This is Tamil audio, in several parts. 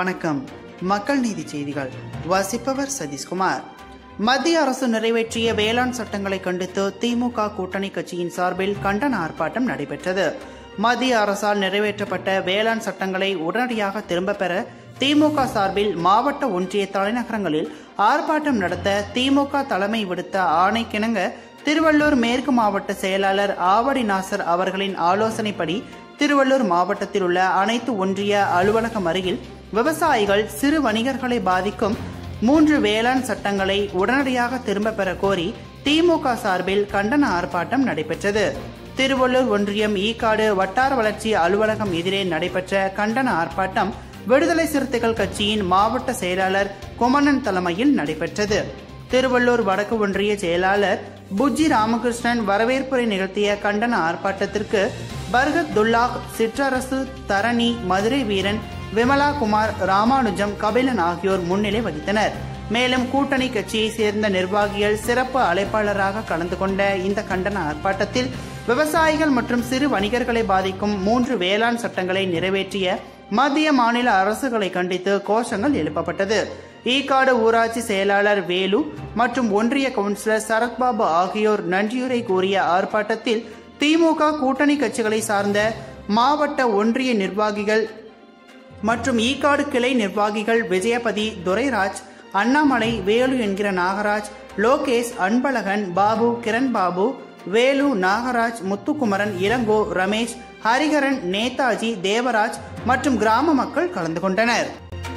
வணக்கம் மக்கள் நீதி செய்திகள் வாசிப்பவர் சதீஷ்குமார் மத்திய அரசு நிறைவேற்றிய வேளாண் சட்டங்களை கண்டித்து திமுக கூட்டணி கட்சியின் சார்பில் கண்டன ஆர்ப்பாட்டம் நடைபெற்றது மத்திய அரசால் நிறைவேற்றப்பட்ட வேளாண் சட்டங்களை உடனடியாக திரும்பப் பெற திமுக சார்பில் மாவட்ட ஒன்றிய தலைநகரங்களில் ஆர்ப்பாட்டம் நடத்த திமுக தலைமை விடுத்த ஆணைக்கிணங்க திருவள்ளூர் மேற்கு மாவட்ட செயலாளர் ஆவடி நாசர் அவர்களின் ஆலோசனைப்படி திருவள்ளூர் மாவட்டத்தில் உள்ள அனைத்து ஒன்றிய அலுவலகம் அருகில் விவசாயிகள் சிறு வணிகர்களை பாதிக்கும் மூன்று வேளாண் சட்டங்களை உடனடியாக திரும்ப பெற கோரி திமுக சார்பில் கண்டன ஆர்ப்பாட்டம் நடைபெற்றது திருவள்ளூர் ஒன்றியம் ஈக்காடு வட்டார வளர்ச்சி அலுவலகம் எதிரே நடைபெற்ற கண்டன ஆர்ப்பாட்டம் விடுதலை சிறுத்தைகள் கட்சியின் மாவட்ட செயலாளர் குமணன் தலைமையில் நடைபெற்றது திருவள்ளூர் வடக்கு ஒன்றிய செயலாளர் புஜ்ஜி ராமகிருஷ்ணன் வரவேற்புரை நிகழ்த்திய கண்டன ஆர்ப்பாட்டத்திற்கு பர்கத் துல்லாஹ் சிற்றரசு தரணி மதுரை வீரன் விமலா குமார் ராமானுஜம் கபிலன் ஆகியோர் முன்னிலை வகித்தனர் மேலும் கூட்டணி கட்சியை சேர்ந்த நிர்வாகிகள் சிறப்பு அழைப்பாளராக கலந்து கொண்ட இந்த கண்டன ஆர்ப்பாட்டத்தில் விவசாயிகள் மற்றும் சிறு வணிகர்களை பாதிக்கும் மூன்று வேளாண் சட்டங்களை நிறைவேற்றிய மத்திய மாநில அரசுகளை கண்டித்து கோஷங்கள் எழுப்பப்பட்டது ஈக்காடு ஊராட்சி செயலாளர் வேலு மற்றும் ஒன்றிய கவுன்சிலர் சரத்பாபு ஆகியோர் நன்றியுரை கூறிய ஆர்ப்பாட்டத்தில் திமுக கூட்டணி கட்சிகளை சார்ந்த மாவட்ட ஒன்றிய நிர்வாகிகள் மற்றும் ஈக்காடு கிளை நிர்வாகிகள் விஜயபதி துரைராஜ் அண்ணாமலை வேலு என்கிற நாகராஜ் லோகேஷ் அன்பழகன் பாபு கிரண் பாபு வேலு நாகராஜ் முத்துக்குமரன் இளங்கோ ரமேஷ் ஹரிகரன் நேதாஜி தேவராஜ் மற்றும் கிராம மக்கள் கலந்து கொண்டனர்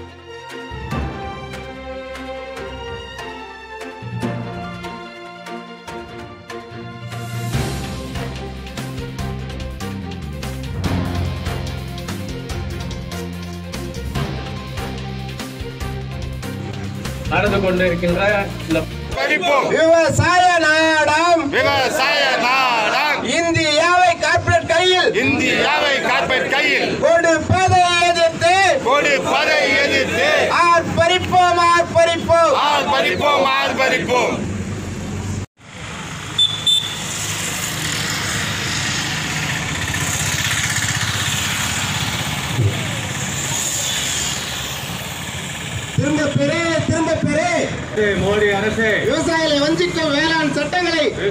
நடந்து கொண்டிருக்கின்ற இந்த படிப்போம் விவசாய நாடாம் விவசாய நாடாம் இந்தியாவை கார்ப்பரேட் கையில் இந்தியாவை கார்பெட் கையில் கொடுப்பதை எதிர்த்து கொடுப்பதை எதிர்த்து ஆர்ப்பரிப்போம் ஆர்ப்பரிப்போம் ஆர்ப்பரிப்போம் ஆர்ப்பரிப்போம் திரும்ப பெரு திரும்ப பெரு மோடி அரசு விவசாயிகளை வஞ்சிக்கும் வேளாண் சட்டங்களை